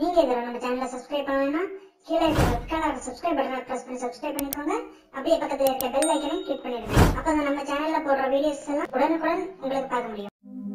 நீங்க இதுல நம்ம சேனலை சப்ஸ்கிரைப் பண்ணணும்னா கீழே இருக்க ரெட் கலர் சப்ஸ்கிரைப் பட்டனை பிரஸ் பண்ணி சப்ஸ்கிரைப் பண்ணிக்கோங்க அப்படியே பக்கத்துல இருக்க பெல் ஐக்கனையும் கிளிக் பண்ணிடுங்க அப்பதான் நம்ம சேனல்ல போடுற வீடியோஸ் எல்லாம் உடனுக்குடன் உங்களுக்கு பார்க்க முடியும்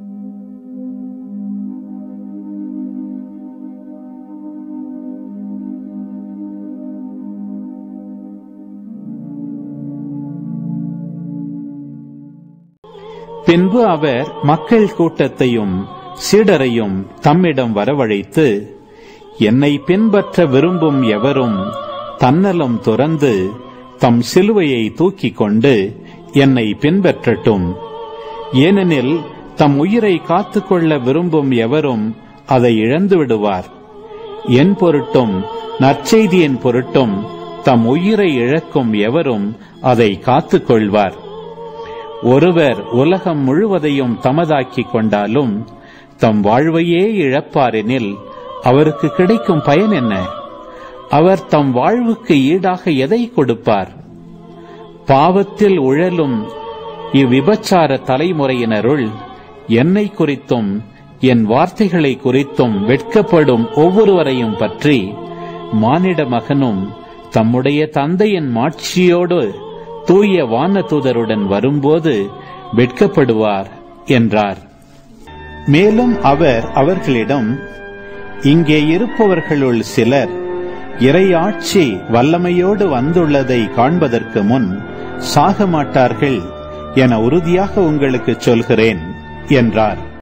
பின்பு அவர் மக்கள் கூட்டத்தையும் சீடரையும் தம்மிடம் வரவழைத்து என்னை பின்பற்ற விரும்பும் எவரும் தன்னலம் துறந்து தம் சிலுவையை தூக்கிக் கொண்டு என்னை பின்பற்றட்டும் ஏனெனில் தம் உயிரை காத்துக்கொள்ள விரும்பும் எவரும் அதை இழந்து விடுவார் என் பொருட்டும் நற்செய்தியின் பொருட்டும் தம் உயிரை இழக்கும் எவரும் அதை காத்துக்கொள்வார் ஒருவர் உலகம் முழுவதையும் தமதாக்கிக் கொண்டாலும் தம் வாழ்வையே இழப்பாரெனில் அவருக்கு கிடைக்கும் பயன் என்ன அவர் தம் வாழ்வுக்கு ஈடாக எதை கொடுப்பார் பாவத்தில் உழலும் இவ்விபச்சார தலைமுறையினருள் என்னை குறித்தும் என் வார்த்தைகளை குறித்தும் வெட்கப்படும் ஒவ்வொருவரையும் பற்றி மானிட மகனும் தம்முடைய தந்தையின் மாட்சியோடு தூய வானதூதருடன் வரும்போது வெட்கப்படுவார் என்றார் மேலும் அவர் அவர்களிடம் இங்கே இருப்பவர்களுள் சிலர் இறையாட்சி வல்லமையோடு வந்துள்ளதை காண்பதற்கு முன் சாக மாட்டார்கள் என உறுதியாக உங்களுக்கு சொல்கிறேன் என்றார்